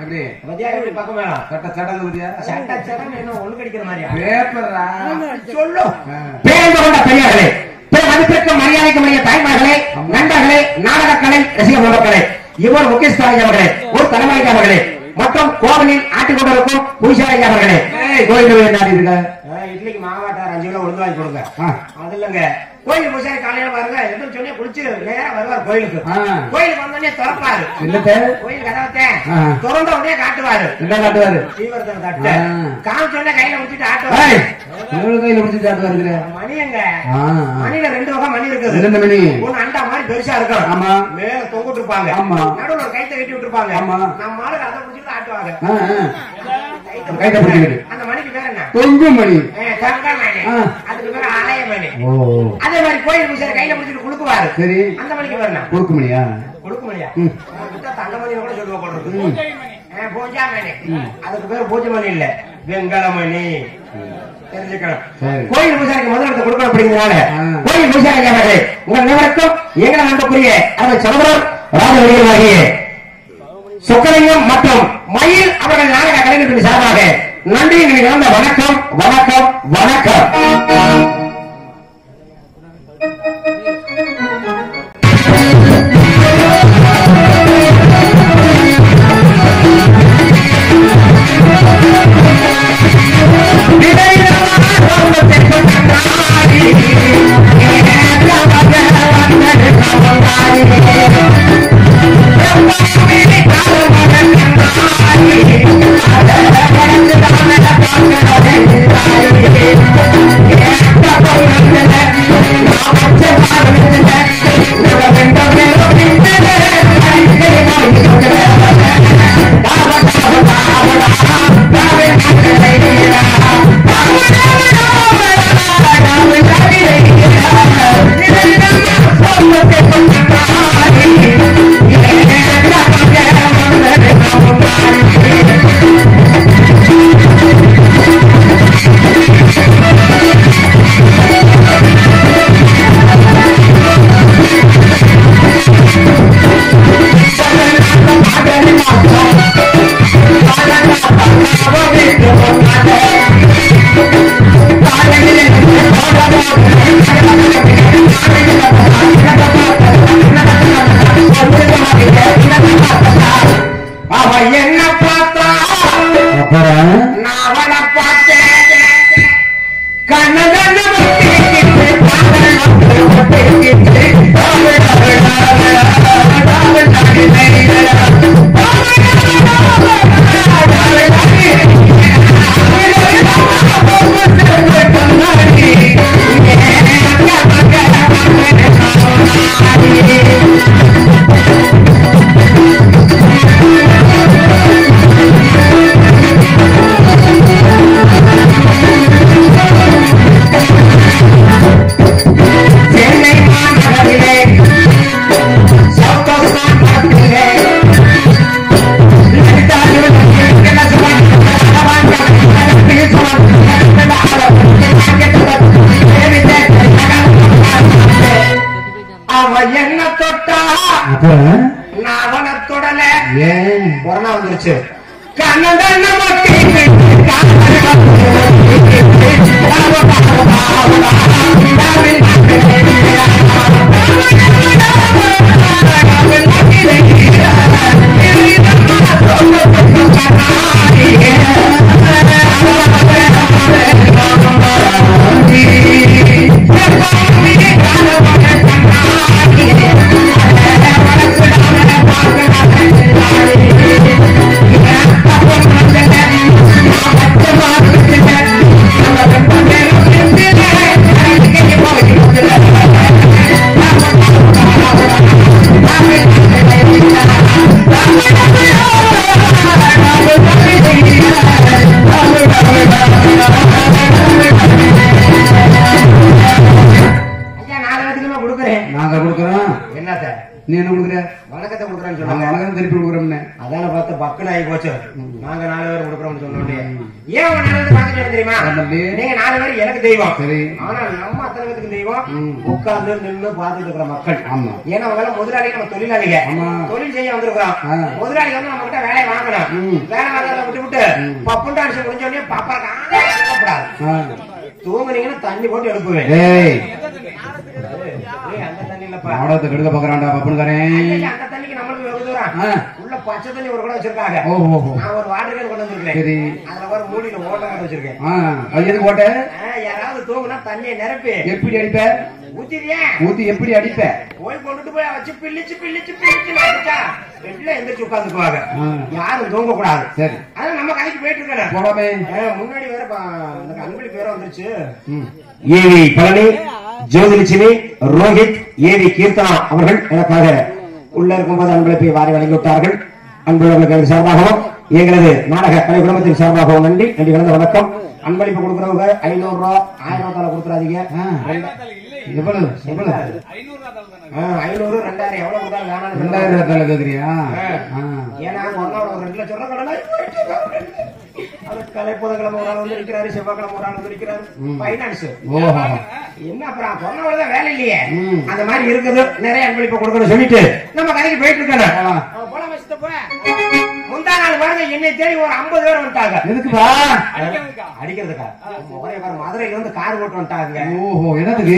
எப்படி பத்தியா எப்படி பக்கம் வேணும் சட்ட சடங்கு பத்தியா சட்ட சடம் என்ன ஒண்ணு கடிக்கிற மாதிரியா பேப்பர்ரா சொல்லு ஆ. பேருந்து கொண்ட பெரியவர்களே பெரும் மதிப்பிற்கும் மரியாதைக்கும் உரிய தாய்மார்களே நண்பர்களே நாடகக்கலை ரசிக மன்றங்களே இவர் முகேஷ்வராஜ் அவர்களே ஒரு தலைமை அவர்களே மற்றும் கோவிலில் ஆட்டிக் கொண்டிருக்கும் பூசாரி அவர்களே கோயில் என்ன இருக்க ஆ, இட்லிக்கு மாவாட்டார் அஞ்சு கிலோ உளுந்து வாங்கி கொடுங்க ஆ. அது இல்லங்க கோயில் பூசாரி காலையில பாருங்க எதுவும் சொல்லி குளிச்சு நேரா வருவார் கோயிலுக்கு ஆ. கோயிலுக்கு வந்தோடனே திறப்பாரு என்னத்த கோயில் கதவத்தை ஆ. திறந்த உடனே காட்டுவாரு என்ன காட்டுவாரு தீவிரத்தை தட்டு ஆ. காமிச்ச உடனே கையில முடிச்சுட்டு ஏய், ஆட்டுவாரு எவ்வளவு கையில பிடிச்சி காட்டுவாரு இதுல? மணி எங்க ஆ, ஆ. மணியில ரெண்டு வகை மணி இருக்குது என்னென்ன மணி ஒண்ணு அண்டா மாதிரி பெருசா இருக்கும் ஆமா. மேல தொங்கிட்டு இருப்பாங்க ஆமா. நடுவுல ஒரு கைத்தை கட்டி விட்டுருப்பாங்க ஆமா. நம்ம ஆளுங்க அதை பிடிச்சிட்டு ஆட்டுவாங்க ஆ, ஆ. கைத்தை கைத்தை பிடிச்சிக்கிட்டு. அந்த மணிக்கு பேர் என்ன தொங்கு மணி ஏ, தங்க மணி ஆ. அதுக்கு பேர் ஆலய மணி ஓ அதே மாதிரி கோயில் பூசாரி கையில பிடிச்சிட்டு குடுக்குவாரு சரி அந்த மணிக்கு பேர் என்ன குறுக்கு மணியா குடுக்கு மணியா ம். விட்டா தங்க மணி கூட சொல்லுவ போடுறது ம். பூஜா மணி அதுக்கு பேர் பூஜை மணி இல்ல வெங்கல மணி தெரிஞ்சுக்கணும் சரி. கோயில் பூசாரிக்கு முதலிடத்தை கொடுக்கணும் அப்படிங்கிறனால ஆ. கோயில் பூசாரி அவர்களே உங்கள் அனைவருக்கும் எங்களை அன்புக்குரிய அவர் சகோதரர் ராஜவழியாகிய சொக்கலிங்கம் மற்றும் மயில் அவர்கள் நாடக கலைஞர்கள் சார்பாக நன்றி கலந்த வணக்கம் வணக்கம் வணக்கம் அவ என்ன பார்த்தா அப்புறம் நான் அவளை பார்த்தேன் கண்ணகண்ண ஒட்டிக்கிட்டு, காதல் ஒட்டிக்கிட்டு, அவள் அவள் அவள் அவள் அவள் சென்னை மாநகரிலே சௌத்தோஸ்தான் பக்கத்திலே அவ என்ன தொட்டா அப்புறம் நான் அவனை தொடல ஏன் கொரோனா வந்துருச்சு கண்ணதன்ன மட்டி ஐயா நாலு பேத்துக்குமே கொடுக்குறேன் நாங்க கொடுக்கறோம் என்னத்த நீ என்ன கொடுக்குற வணக்கத்தை கொடுக்குறேன்னு நான் சொன்னாங்க வணக்கம் திருப்பி கொடுக்குறோம்னே அதான பார்த்து பக்குன்னு ஆகி போச்சு நாங்க நாலு பேர் கொடுக்குறோம்னு சொன்னோடனே ஏன் உங்க நாலு பேர் பார்த்துட்டு தெரியுமா ஆ, தம்பி. நீங்க நாலு பேர் எனக்கு தெய்வம் சரி. ஆனா நம்ம அத்தனை பேருக்கு தெய்வம் ம். உட்கார்ந்து நின்னு பார்த்துட்டு இருக்கிற மக்கள் ஆமா. ஏன்னா அவங்க எல்லாம் முதலாளி நம்ம தொழிலாளிங்க ஆமா. தொழில் செய்ய வந்திருக்கிறோம் ஆ. முதலாளி வந்து நம்ம கிட்ட வேலையை வாங்கணும் ம். வேலை வாங்குறத விட்டு விட்டு பப்புண்டு அடிச்சு முடிஞ்ச உடனே பாப்பா கூடாது ஆ. தூங்குனீங்கன்னா தண்ணி போட்டு எழுப்புவேன் ஏய் ஏய், அந்த தண்ணி இல்லப்பா நாடகத்தை கெடுக்க பாக்குறான்டா பப்புனுக்காரன் ஐயா, அந்த தண்ணிக்கு நம்மளுக்கு வெகு தூரம் ஆ. உள்ள பச்சை தண்ணி ஒரு கூட வச்சிருக்காங்க ஓ ஓ ஓ. நான் ஒரு வாட்டர் கேன் கொண்டு வந்திருக்கேன் சரி அதுல ஒரு மூடியில ஓட்ட கட்டு வச்சிருக்கேன் ஆ அது எதுக்கு போட்ட ஆ, யாராவது தூங்குனா தண்ணியை நிரப்பி எப்படி அடிப்ப ஊத்திரியா ஊத்தி எப்படி அடிப்ப போய் கொண்டுட்டு போய் வச்சு பிள்ளிச்சு பிள்ளிச்சு பிள்ளிச்சு அடிச்சா பெட்ல எந்திரிச்சு உட்காந்துக்குவாங்க ஆ. யாரும் தூங்க கூடாது சரி அதான் நம்ம கதைக்கு போயிட்டு இருக்கேன் போலாமே முன்னாடி வேற பா- எனக்கு அன்பளி பேர வந்துருச்சு ம். ஏவி பழனி ஜோதிலட்சுமி ரோஹித் ஏவி கீர்த்தனா அவர்கள் எனக்காக உள்ள இருக்கும்போது அன்பளிப்பை வாரி வழங்கி விட்டார்கள் அன்புள்ளவர்களுக்கு எனது சார்பாகவும் எங்களது நாடக கலை குடும்பத்தின் சார்பாகவும் நன்றி நன்றி கலந்த வணக்கம் அன்பளிப்பு கொடுக்குறவங்க ஐநூறு ரூபா ஆயிரம் ரூபாய் கொடுத்துறாதீங்க ஆ. எவ்வளவு எவ்வளவு ஆ, ஐநூறு ரெண்டாயிரம் எவ்வளவு கொடுத்தாலும் வேணாம்னு ரெண்டாயிரம் சொல்றாங்க. ரூபாய் கேக்குறியா ஆ. ஏன்னா ஒரு நாள் ஒரு ரெண்டு லட்சம் ரூபாய் கடனாய் போயிட்டு இருக்கு. அது கலை புதன்கிழமை ஒரு ஆள் வந்து இருக்கிறாரு செவ்வாய்க்கிழமை ஒரு ஆள் வந்து இருக்கிறாரு ம். பைனான்ஸ் ஓஹோ என்ன அப்புறம் சொன்னவளதான் வேலை இல்லையே ம். அந்த மாதிரி இருக்குது நிறைய அன்பளிப்பு கொடுக்கணும் சொல்லிட்டு நம்ம கடைக்கு போயிட்டு இருக்கணும் போலாம். அவன் போலாம் வச்சுட்டு போ. முந்தா நாள் பாருங்க என்னை தேடி ஒரு ஐம்பது பேர் வந்துட்டாங்க எதுக்குப்பா அடிக்கிறதுக்கா ஒரே பாரு மதுரையில இருந்து கார் ஓட்டு வந்துட்டாங்க ஓஹோ என்னதுக்கு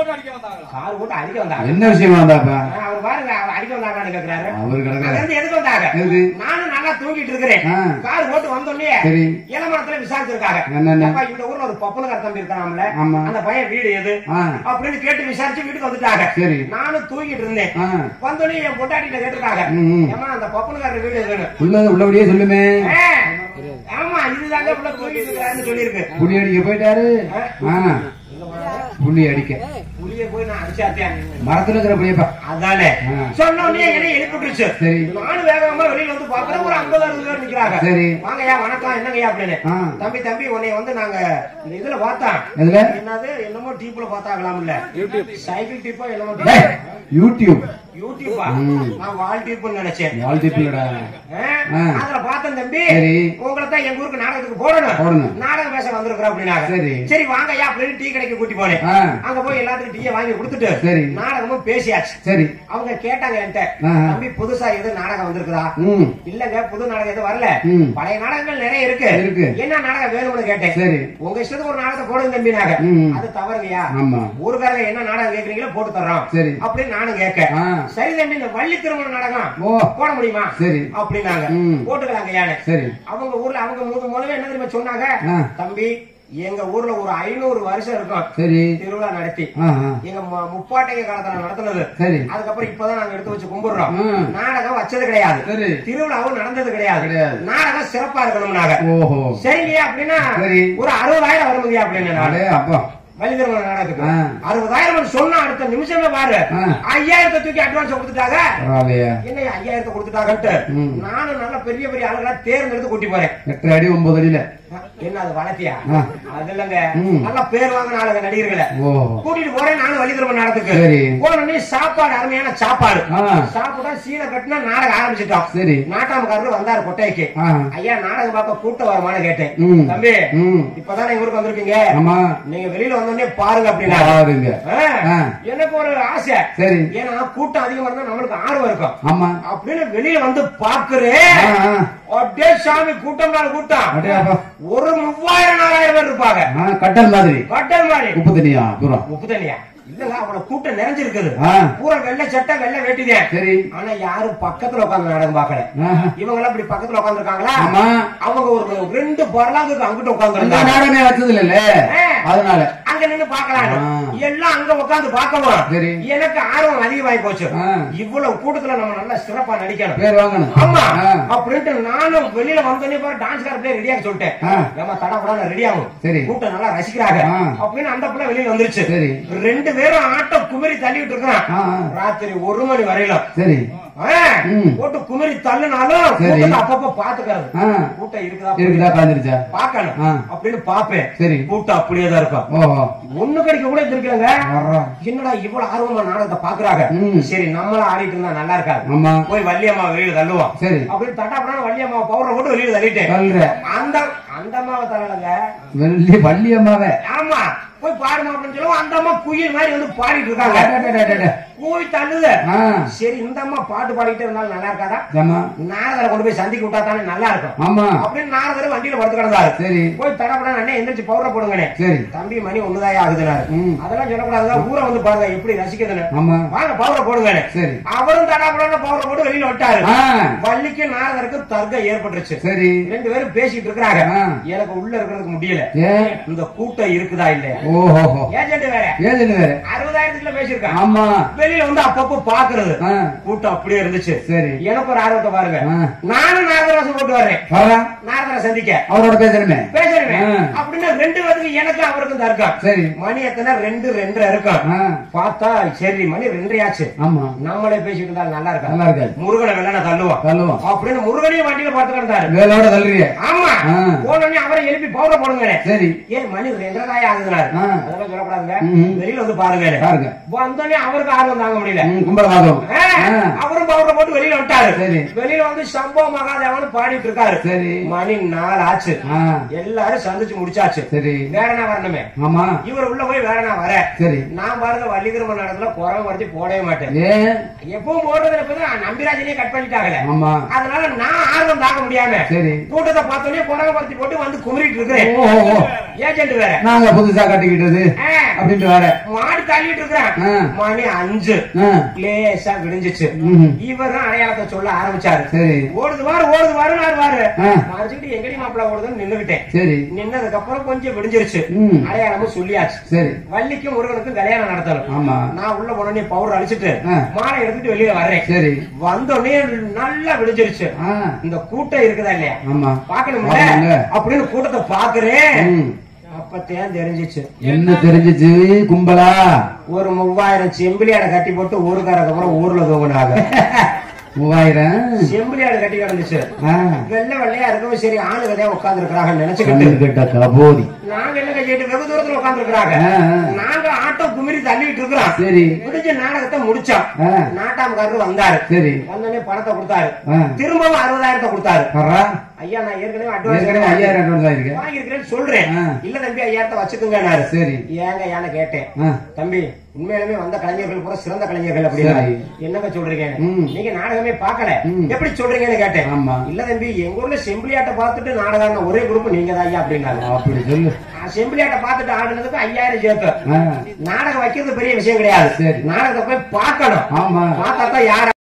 கார் ஓட்டு அடிக்க வந்தாங்க என்ன விஷயமா வந்தாப்பா ஆ, அவர் பாருங்க அவர் அடிக்க வந்தாங்கன்னு கேக்குறாரு அவரு அங்க கிடக்குற இருந்து எதுக்கு வந்தாங்க எதுக்கு? நானும் நல்லா தூங்கிட்டு இருக்கிறேன் ஆ. கார் ஓட்டு வந்தோடனே சரி. இளமரத்துல விசாரிச்சிருக்காங்க என்னென்ன? அப்பா, இந்த ஊர்ல ஒரு பப்பனுக்கார தம்பி இருக்கான்ல ஆமா. அந்த பையன் வீடு எது ஆ. அப்படின்னு கேட்டு விசாரிச்சு வீட்டுக்கு வந்துட்டாங்க சரி. நானும் தூங்கிட்டு இருந்தேன் ஆ. வந்தோடனே என் பொண்டாட்டிட்ட கேட்டிருக்காங்க ம், ம். ஏமா அந்த பப்பனுக்கார வீடு எதுன்னு உள்ள உள்ளபடியே சொல்லுமே ஆ, ஆமா இதுதாங்க உள்ள தூங்கிட்டு இருக்காருன்னு சொல்லியிருக்கு புலி அடிக்க போயிட்டாரு ஆ புலி அடிக்க புளிய போய் நான் அடிச்சாத்தேன் மரத்துல இருக்கிற புளியப்பா அதானே ஆ. சொன்ன உடனே என்னை எழுப்பிட்டுருச்சு சரி. நானும் வேகமா வெளியில வந்து பாக்குறேன் ஒரு ஐம்பது அறுபது பேர் நிக்கிறாங்க சரி. வாங்கய்யா வணக்கம் என்னங்கய்யா அப்படின்னு ஆ. தம்பி தம்பி உன்னை வந்து நாங்க இந்த இதுல பார்த்தோம் எதுல என்னது என்னமோ டீப்ல பார்த்தாங்களாம்ல சைக்கிள் டீப்பா என்னமோ டேய், யூடியூப் யூடியூபா ம். நான் வால் டீப்னு நினைச்சேன் யாழ் டிப்பிலடா ஆ? ஆ. அதுல பார்த்தேன் தம்பி சரி. உங்களை தான் எங்க ஊருக்கு நாடகத்துக்கு போடணும் போடணும். நாடகம் பேச வந்திருக்கிறோம் அப்படின்னாங்க சரி. சரி வாங்கய்யா அப்படின்னு டீ கடைக்கு கூட்டி போனேன் ஆ. அங்க போய் எல்லாத்துக்கும் டீயை வாங்கி கொடுத்துட்டு சரி. நாடகமும் பேசியாச்சு சரி அவங்க கேட்டாங்க என்கிட்ட ஆஹா. தம்பி புதுசா எது நாடகம் வந்திருக்குதா ம் இல்லங்க புது நாடகம் எதுவும் வரல ம். பழைய நாடகங்கள் நிறைய இருக்கு இருக்கு. என்ன நாடகம் வேணும்னு கேட்டேன் சரி. உங்க இஷ்டத்துக்கு ஒரு நாடகத்தை போடுங்க தம்பி நாங்க ம். அது தவறுங்கய்யா ஆமா. ஊருக்காரங்க என்ன நாடகம் கேக்குறீங்களோ போட்டு தர்றோம் சரி. அப்படின்னு நானும் கேட்க ஆ. சரி தம்பி இந்த வள்ளி திருமண நாடகம் ஓ. போட முடியுமா சரி. அப்படின்னாங்க ம். போட்டுக்கலாங்க யானு சரி அவங்க ஊர்ல அவங்க மூணு மூலமே என்ன தெரியுமா சொன்னாங்க ஆ. தம்பி எங்க ஊர்ல ஒரு ஐநூறு வருஷம் இருக்கும் சரி திருவிழா நடத்தி ஆ ஆ. எங்க மு- முப்பாட்டைங்க காலத்துல நடத்துனது சரி. அதுக்கப்புறம் இப்பதான் நாங்க எடுத்து வச்சு கும்பிடுறோம் ம். நாடகம் வச்சது கிடையாது சரி. திருவிழாவும் நடந்தது கிடையாது கிடையாது. நாடகம் சிறப்பா இருக்கணும்னாங்க ஓஹோ சரிங்க அப்படின்னா சரி. ஒரு அறுபதாயிரம் வருமுங்க அப்படின்னு நான் அடே அப்பா வள்ளி திருமண நாடகத்துக்கு ஆ. அறுபதாயிரம் சொன்னா அடுத்த நிமிஷமே பாரு ஆ. ஐயாயிரத்தை தூக்கி அட்வான்ஸ் கொடுத்துட்டாங்க பரவாயில்லையா என்ன ஐயாயிரத்தை கொடுத்துட்டாங்கன்ட்டு ம். நானும் நல்ல பெரிய பெரிய ஆளுங்களா தேர்ந்தெடுத்து கூட்டி போறேன் எட்டு அடி ஒன்பது அடியில என்ன அது வளர்த்தியா ஆ. அது இல்லங்க ம். நல்ல பேர் வாங்கின ஆளுங்க நடிகர்களை ஓ கூட்டிட்டு போறேன் நானும் வள்ளி திருமண நாடகத்துக்கு சரி. போனோடனே சாப்பாடு அருமையான சாப்பாடு ஆ. சாப்பிட்டா சீனை கட்டினா நாடகம் ஆரம்பிச்சிட்டோம் சரி. நாட்டாமக்காரர் வந்தாரு கொட்டைக்கு ஆ. ஐயா நாடகம் பார்க்க கூட்டம் வருமானு கேட்டேன் ம். தம்பி ம். இப்பதானே எங்க ஊருக்கு வந்திருக்கீங்க ஆமா நீங்க வெளியில வந்தோடனே பாருங்க அப்படின்னா பாருங்க ஆ. எனக்கு ஒரு ஆசை சரி. ஏன்னா கூட்டம் அதிகமா இருந்தா நம்மளுக்கு ஆர்வம் இருக்கும் ஆமா அப்படின்னு வெளியில வந்து பாக்குறேன் ஆ, ஆ. அப்படியே சாமி கூட்டம் நாள் கூட்டம் அடே அப்பா ஒரு மூவாயிரம் நாலாயிரம் பேர் இருப்பாங்க ஆ, கட்டல் மாதிரி கட்டல் மாதிரி உப்பு தண்ணியா தூரம் உப்பு தண்ணியா இல்லங்க அவ்வளவு கூட்டம் நிறைஞ்சிருக்குது ஆ. பூரா வெள்ளை சட்டை வெள்ளை வேட்டிதான் சரி ஆனா யாரும் பக்கத்துல உட்கார்ந்து நாடகம் பாக்கல ஆஹா. இவங்க எல்லாம் இப்படி பக்கத்துல உட்கார்ந்துருக்காங்களா ஆமா. அவங்க ஒரு ரெண்டு பரலாங்குக்கு அங்கிட்டு அந்த உட்கார்ந்து நாடகமே வச்சது இல்ல அதனால அங்க நின்னு பாக்கலாம் ஆ. எல்லாம் அங்க உட்கார்ந்து பார்க்கவும் சரி. எனக்கு ஆர்வம் அதிகமாயி போச்சு ஆ. இவ்வளவு கூட்டத்துல நம்ம நல்லா சிறப்பா நடிக்கணும் பேர் வாங்கணும் ஆமா ஆ. அப்படின்ட்டு நானும் வெளியில வந்தோடனே பாரு டான்ஸ் கார பிள்ளை ரெடியாக சொல்லிட்டேன் ஆ. ஏமா தடா படம் ரெடி ஆகும் சரி. கூட்டம் நல்லா ரசிக்கிறாங்க ஆ. அப்படின்னு அந்த பிள்ளை வெளியில வந்துருச்சு சரி. ரெண்டு பேரும் ஆட்டம் குமரி தள்ளிட்டு இருக்கிறான் ஆ, ஆ. ராத்திரி ஒரு மணி வரையிலும் சரி ஆ, ம். போட்டு குமரி தள்ளுனாலும் சரி. கூட்டத்தை அப்பப்ப பாத்துக்கிறது ஆ. கூட்டம் இருக்குதா இருக்குதா காஞ்சிருச்சா பாக்கணும் ஆ. அப்படின்னு பாப்பேன் சரி கூட்டம் அப்படியே தான் இருக்கும் ஓஹோ ஒண்ணு கடிக்க கூட இருந்திருக்காங்க வர்றா. என்னடா இவ்வளவு ஆர்வமா நாடகத்தை பாக்குறாங்க ம். சரி நம்மளும் ஆடிட்டு இருந்தா நல்லா இருக்காது ஆமா போய் வள்ளியம்மா வெளியில தள்ளுவோம் சரி அப்படின்னு தட்டாப்படா வள்ளியம்மா பவுடரை போட்டு வெளியில தள்ளிட்டேன் சொல்ற அந்த அந்த அம்மாவை தள்ளலங்க வெள்ளி வள்ளி அம்மாவே ஆமா போய் பாடுமா அப்படின்னு சொல்லுவோம் அந்த அம்மா குயில் மாதிரி வந்து பாடிட்டு இருக்காங்க அடடடடட. போய் தள்ளுது ஆ சரி இந்த அம்மா பாட்டு பாடிட்டு இருந்தாலும் நல்லா இருக்காதா ஆமா நாரதரை கொண்டு போய் சந்திக்க விட்டா தானே நல்லா இருக்கும் ஆமா அப்படின்னு நாரதர் வண்டியில படுத்து கிடந்தாரு சரி போய் தடப்படா அண்ணே எந்திரிச்சு பவுடர் போடுங்கண்ணே சரி தம்பி மணி ஒண்ணுதாயா ஆகுதுனாரு ம். அதெல்லாம் சொல்லக்கூடாது ஊரை வந்து பாருங்க எப்படி ரசிக்குதுன்னு ஆமா வாங்க பவுடர் போடுங்க சரி அவரும் தடாபடான பவுடர் போட்டு வெளியில விட்டாரு ஆ வள்ளிக்கு நாரதருக்கு தர்க்கம் ஏற்பட்டுருச்சு சரி ரெண்டு பேரும் பேசிட்டு இருக்கிறாங்க ஆ. எனக்கு உள்ள இருக்கிறதுக்கு முடியல ஏன் இந்த கூட்டம் இருக்குதா இல்லையா ஓஹோஹோ ஏஜென்ட் வேற ஏதுன்னு வேற அறுபதாயிரத்துக்குள்ள பேசியிருக்கான் ஆமா வெளியில வந்து அப்பப்போ பாக்குறது ஆ கூட்டம் அப்படியே இருந்துச்சு சரி எனக்கு ஒரு ஆர்வத்தை பாருங்க ஆ. நானும் நாரதராசன் போட்டு வர்றேன் வரா நாரதரை சந்திக்க அவரோட பேசணுமே பேசுறேன் ஆ. அப்படின்னு ரெண்டு பேருக்கு எனக்கும் அவருக்கும் தர்க்கம் சரி மணி எத்தனை ரெண்டு ரெண்டரை இருக்கும் ஆ பார்த்தா சரி மணி ரெண்டரையாச்சு ஆமா நம்மளே பேசிட்டு இருந்தா நல்லா இருக்கா நல்லா இருக்காது முருகனை வெள்ளன தள்ளுவோம் தள்ளுவோம் அப்படின்னு முருகனையும் வண்டியில பார்த்து கிடந்தாரு வேலோட தள்ளுறிய ஆமா ஆ. போனோடனே அவரை எழுப்பி பவுடர் போடுங்க சரி ஏன் மணி ரெண்டரை ஆகுதுனாரு ஆ. அதெல்லாம் சொல்லக்கூடாதுங்க ம்ம். வெளியில வந்து பாருங்க பாருங்க வந்தோடனே அவருக்கு ஆர்வம் தாங்க முடியல ம், கும்பலவாதம் ஆ, ஆ. அவரும் பவுடர் போட்டு வெளியில விட்டாரு சரி. வெளியில வந்து சம்பவ மகாதேவன் பாடிட்டு இருக்காரு சரி மணி நாலு ஆச்சு ஆ எல்லாரும் சந்திச்சு முடிச்சாச்சு சரி வேறனா வரணுமே ஆமா இவர் உள்ள போய் வேறனா வர சரி நான் பாருங்க வள்ளிகிரம நடத்துல குறவை குறைச்சி போடவே மாட்டேன் ஏன் எப்பவும் போடுறதுல போய் நம்பிராஜனையே கட் பண்ணிட்டாங்களே ஆமா அதனால நான் ஆர்வம் தாங்க முடியாம சரி கூட்டத்தை பார்த்தோன்னே குறவை குறைச்சி போட்டு வந்து குமரிட்டு இருக்கிறேன் ஓ ஓ, ஓ ஏஜென்ட் வேற நாங்க புதுசா கட்டிக்கிட்டது ஆ, அப்படின்ட்டு வேற மாடி தள்ளிட்டு இருக்கிறேன் ஆ. மணி அஞ்சு ஆ, லேசா விடிஞ்சிச்சு ம்ஹும். இவரும் அடையாளத்தை சொல்ல ஆரம்பிச்சாரு சரி ஓடுது வாரு ஓடுது வாரு நான் வாரு ஆ. மறைச்சுக்கிட்டு எங்கடி மாப்பிள்ள ஓடுதுன்னு நின்னுகிட்டேன் சரி நின்னதுக்கு அப்புறம் கொஞ்சம் விடிஞ்சிருச்சு ம். அடையாளமும் சொல்லியாச்சு சரி வள்ளிக்கும் முருகனுக்கும் கல்யாணம் நடத்தணும் ஆமா நான் உள்ள உடனே பவுடர் அழிச்சிட்டு ஆ. மாலை எடுத்துட்டு வெளியில வர்றேன் சரி வந்தோடனே நல்லா விடிஞ்சிருச்சு ஆ இந்த கூட்டம் இருக்குதா இல்லையா ஆமா பாக்கணும்ல ஆமாங்க. அப்படின்னு கூட்டத்தை பாக்குறேன் ம். அப்பத்தேன் தெரிஞ்சிச்சு என்ன தெரிஞ்சிச்சு கும்பலா ஒரு மூவாயிரம் செம்பிலியாட கட்டி போட்டு ஊருக்காரக்கு அப்புறம் ஊர்ல தூங்கினாங்க மூவாயிரம் செம்பிலியாடு கட்டி கிடந்துச்சு ஆ, வெள்ளை வெள்ளையா இருக்கவும் சரி ஆளுங்க தான் உட்கார்ந்து இருக்கிறாங்க நினைச்சுக்கிட்டு கண்ணு கேட்ட கபோதி நாங்க என்ன கட்டிட்டு வெகு தூரத்துல உட்கார்ந்து இருக்கிறாங்க ஆ, ஆ. நாங்க ஆட்டோ குமிரி தள்ளிட்டு இருக்கிறோம் சரி முடிஞ்ச நாடகத்தை முடிச்சோம் ஆ, நாட்டாமக்காரர் வந்தாரு சரி வந்தோடனே பணத்தை கொடுத்தாரு ஆ, திரும்பவும் அறுபதாயிரத்தை கொடுத்தாரு வர்றா ஐயா நான் ஏற்கனவே ஏற்கனவே அட்வான்ஸ் ஐயாயிரம் அட்வான்ஸ் ஆயிருக்கு வாங்கியிருக்கிறேன்னு சொல்றேன் ஆ. இல்ல தம்பி ஐயாயிரத்தை வச்சுக்கோங்கன்னாரு சரி ஏங்க யானை கேட்டேன் ஆ, தம்பி உண்மையிலுமே வந்த கலைஞர்கள் பூரா சிறந்த கலைஞர்கள் அப்படின்னா சரி. என்னங்க சொல்றீங்க ம். நீங்க நாடகமே பார்க்கல ம். எப்படி சொல்றீங்கன்னு கேட்டேன் ஆமா இல்ல தம்பி எங்க ஊர்ல செம்பிளியாட்ட பார்த்துட்டு நாடகம் ஒரே குரூப் நீங்க தான் ஐயா அப்படின்னாங்க அப்படி சொல்லு நான் செம்பிளியாட்ட பார்த்துட்டு ஆடுனதுக்கு ஐயாயிரம் சேர்த்து ஆ, நாடகம் வைக்கிறது பெரிய விஷயம் கிடையாது சரி. நாடகத்தை போய் பார்க்கணும் ஆமா பார்த்தா தான் யார்